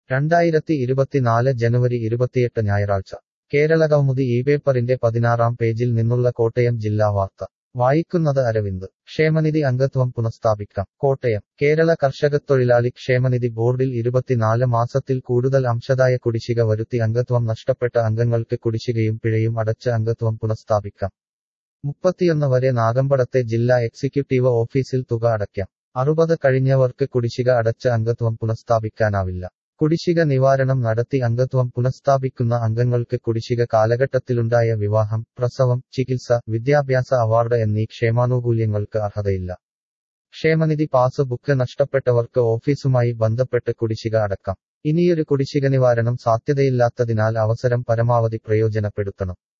രണ്ടായിരത്തി ഇരുപത്തിനാല് ജനുവരി ഇരുപത്തിയെട്ട് ഞായറാഴ്ച കേരള കൗമുദി ഈ പേപ്പറിന്റെ പതിനാറാം പേജിൽ നിന്നുള്ള കോട്ടയം ജില്ലാ വാർത്ത വായിക്കുന്നത് അരവിന്ദ് ക്ഷേമനിധി അംഗത്വം പുനഃസ്ഥാപിക്കാം കോട്ടയം കേരള കർഷകത്തൊഴിലാളി ക്ഷേമനിധി ബോർഡിൽ ഇരുപത്തിനാല് മാസത്തിൽ കൂടുതൽ അംശദായ കുടിശ്ശിക വരുത്തി അംഗത്വം നഷ്ടപ്പെട്ട അംഗങ്ങൾക്ക് കുടിശ്ശികയും പിഴയും അടച്ച് അംഗത്വം പുനഃസ്ഥാപിക്കാം മുപ്പത്തിയൊന്ന് വരെ നാഗമ്പടത്തെ ജില്ലാ എക്സിക്യൂട്ടീവ് ഓഫീസിൽ തുക അടയ്ക്കാം അറുപത് കഴിഞ്ഞവർക്ക് കുടിശ്ശിക അടച്ച അംഗത്വം പുനഃസ്ഥാപിക്കാനാവില്ല കുടിശ്ശിക നിവാരണം നടത്തി അംഗത്വം പുനഃസ്ഥാപിക്കുന്ന അംഗങ്ങൾക്ക് കുടിശ്ശിക കാലഘട്ടത്തിലുണ്ടായ വിവാഹം പ്രസവം ചികിത്സ വിദ്യാഭ്യാസ അവാർഡ് എന്നീ ക്ഷേമാനുകൂല്യങ്ങൾക്ക് അർഹതയില്ല ക്ഷേമനിധി പാസ് ബുക്ക് നഷ്ടപ്പെട്ടവർക്ക് ഓഫീസുമായി ബന്ധപ്പെട്ട് കുടിശ്ശിക അടക്കാം ഇനിയൊരു കുടിശ്ശിക നിവാരണം സാധ്യതയില്ലാത്തതിനാൽ അവസരം പരമാവധി പ്രയോജനപ്പെടുത്തണം